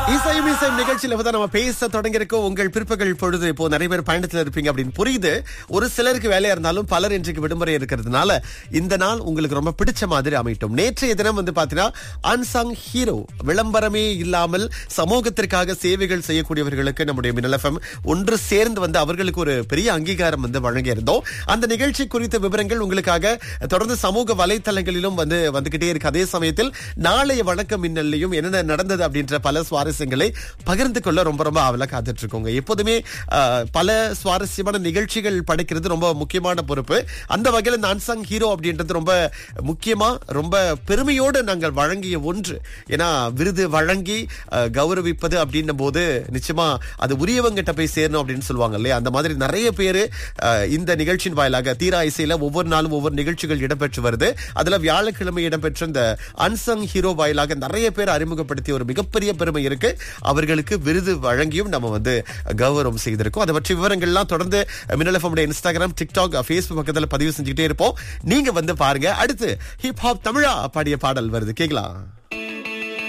இசையும் இசையும் நிகழ்ச்சியில தான் நம்ம பேச தொடங்கியிருக்கோம் உங்கள் பிற்பகல் பொழுது இப்போ நிறைய பேர் பயணத்துல இருப்பீங்க அப்படின்னு புரியுது ஒரு சிலருக்கு வேலையா இருந்தாலும் பலர் இன்றைக்கு விடுமுறை இருக்கிறதுனால இந்த நாள் உங்களுக்கு ரொம்ப பிடிச்ச மாதிரி அமைட்டும் நேற்றைய தினம் வந்து பாத்தீங்கன்னா அன்சங் ஹீரோ விளம்பரமே இல்லாமல் சமூகத்திற்காக சேவைகள் செய்யக்கூடியவர்களுக்கு நம்முடைய மின்னல் எஃப்எம் ஒன்று சேர்ந்து வந்து அவர்களுக்கு ஒரு பெரிய அங்கீகாரம் வந்து வழங்கியிருந்தோம் அந்த நிகழ்ச்சி குறித்த விவரங்கள் உங்களுக்காக தொடர்ந்து சமூக வலைத்தளங்களிலும் வந்து வந்துகிட்டே இருக்கு அதே சமயத்தில் நாளைய வணக்கம் மின்னல்லையும் என்னென்ன நடந்தது அப்படின்ற பல சுவாரஸ்யங்களை பகிர்ந்து கொள்ள ரொம்ப ரொம்ப ஆவலா காத்துட்டு இருக்கோங்க எப்போதுமே ஆஹ், பல சுவாரஸ்யமான நிகழ்ச்சிகள் படைக்கிறது ரொம்ப முக்கியமான பொறுப்பு அந்த வகையில் இந்த அன்சங் ஹீரோ அப்படின்றது ரொம்ப முக்கியமா ரொம்ப பெருமையோடு நாங்கள் வழங்கிய ஒன்று ஏன்னா விருது வழங்கி ஆஹ், கௌரவிப்பது அப்படின்னும் போது நிச்சயமா அது உரியவங்கிட்ட போய் சேரணும் அப்படின்னு சொல்லுவாங்க இல்லையா அந்த மாதிரி நிறைய பேரு ஆஹ், இந்த நிகழ்ச்சியின் வாயிலாக தீரா இசையில ஒவ்வொரு நாளும் ஒவ்வொரு நிகழ்ச்சிகள் இடம்பெற்று வருது அதுல வியாழக்கிழமை இடம்பெற்ற இந்த அன்சங் ஹீரோ வாயிலாக நிறைய பேர் அறிமுகப்படுத்திய ஒரு மிகப்பெரிய பெருமை இருக்கு அவர்களுக்கு விருது வழங்கியும் நம்ம வந்து கௌரவம் செய்திருக்கோம் அதை பற்றி விவரங்கள்லாம் தொடர்ந்து மின்னல் எஃப்எம் இன்ஸ்டாகிராம் டிக்டாக் ஃபேஸ்புக் பக்கத்துல பதிவு செஞ்சுக்கிட்டே இருப்போம் நீங்க வந்து பாருங்க அடுத்து ஹிப் ஹாப் தமிழா பாடிய பாடல் வருது கேக்கலாம்